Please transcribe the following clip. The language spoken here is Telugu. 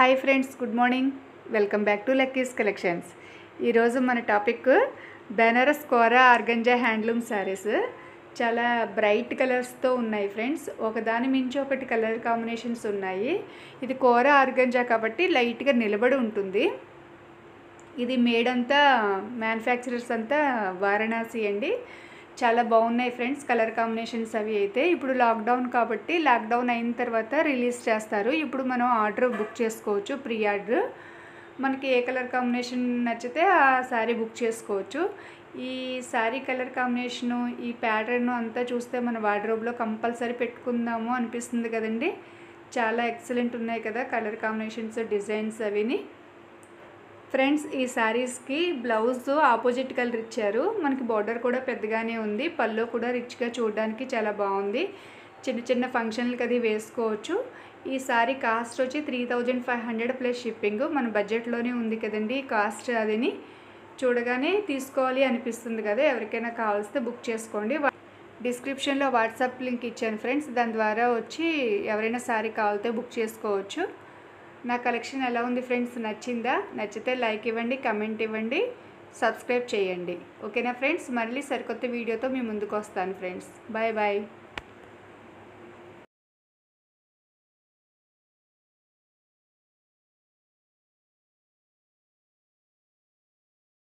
hi friends good morning welcome back to Lucky's collections ఈరోజు మన topic Banaras kora organza handloom saris చాలా బ్రైట్ కలర్స్తో ఉన్నాయి ఫ్రెండ్స్ ఒకదాని మించి ఒకటి కలర్ కాంబినేషన్స్ ఉన్నాయి ఇది కోరా ఆర్గంజా కాబట్టి లైట్గా నిలబడి ఉంటుంది ఇది మేడ్ అంతా మ్యానుఫ్యాక్చరర్స్ అంతా వారణాసి అండి చాలా బాగున్నాయి ఫ్రెండ్స్ కలర్ కాంబినేషన్స్ అవి అయితే ఇప్పుడు లాక్డౌన్ కాబట్టి లాక్డౌన్ అయిన తర్వాత రిలీజ్ చేస్తారు ఇప్పుడు మనం ఆర్డర్ బుక్ చేసుకోవచ్చు ప్రీ ఆర్డర్ మనకి ఏ కలర్ కాంబినేషన్ నచ్చితే ఆ శారీ బుక్ చేసుకోవచ్చు ఈ శారీ కలర్ కాంబినేషను ఈ ప్యాటర్న్ అంతా చూస్తే మన వార్డ్రోబ్లో కంపల్సరీ పెట్టుకుందాము అనిపిస్తుంది కదండి చాలా ఎక్సలెంట్ ఉన్నాయి కదా కలర్ కాంబినేషన్స్ డిజైన్స్ అవిని ఫ్రెండ్స్ ఈ శారీస్కి బ్లౌజ్ ఆపోజిట్ కలర్ ఇచ్చారు మనకి బార్డర్ కూడా పెద్దగానే ఉంది పళ్ళు కూడా రిచ్గా చూడడానికి చాలా బాగుంది చిన్న చిన్న ఫంక్షన్లకి అది వేసుకోవచ్చు ఈ శారీ కాస్ట్ వచ్చి three thousand five hundred plus shipping మన బడ్జెట్లోనే ఉంది కదండి కాస్ట్ అదిని చూడగానే తీసుకోవాలి అనిపిస్తుంది కదా ఎవరికైనా కావాల్స్తే బుక్ చేసుకోండి డిస్క్రిప్షన్లో వాట్సాప్ లింక్ ఇచ్చాను ఫ్రెండ్స్ దాని ద్వారా వచ్చి ఎవరైనా శారీ కావాలితే బుక్ చేసుకోవచ్చు నా కలెక్షన్ ఎలా ఉంది ఫ్రెండ్స్ నచ్చిందా నచ్చితే లైక్ ఇవ్వండి కమెంట్ ఇవ్వండి సబ్స్క్రైబ్ చేయండి ఓకేనా ఫ్రెండ్స్ మళ్ళీ సరికొత్త వీడియోతో మీ ముందుకు వస్తాను ఫ్రెండ్స్ బాయ్ బాయ్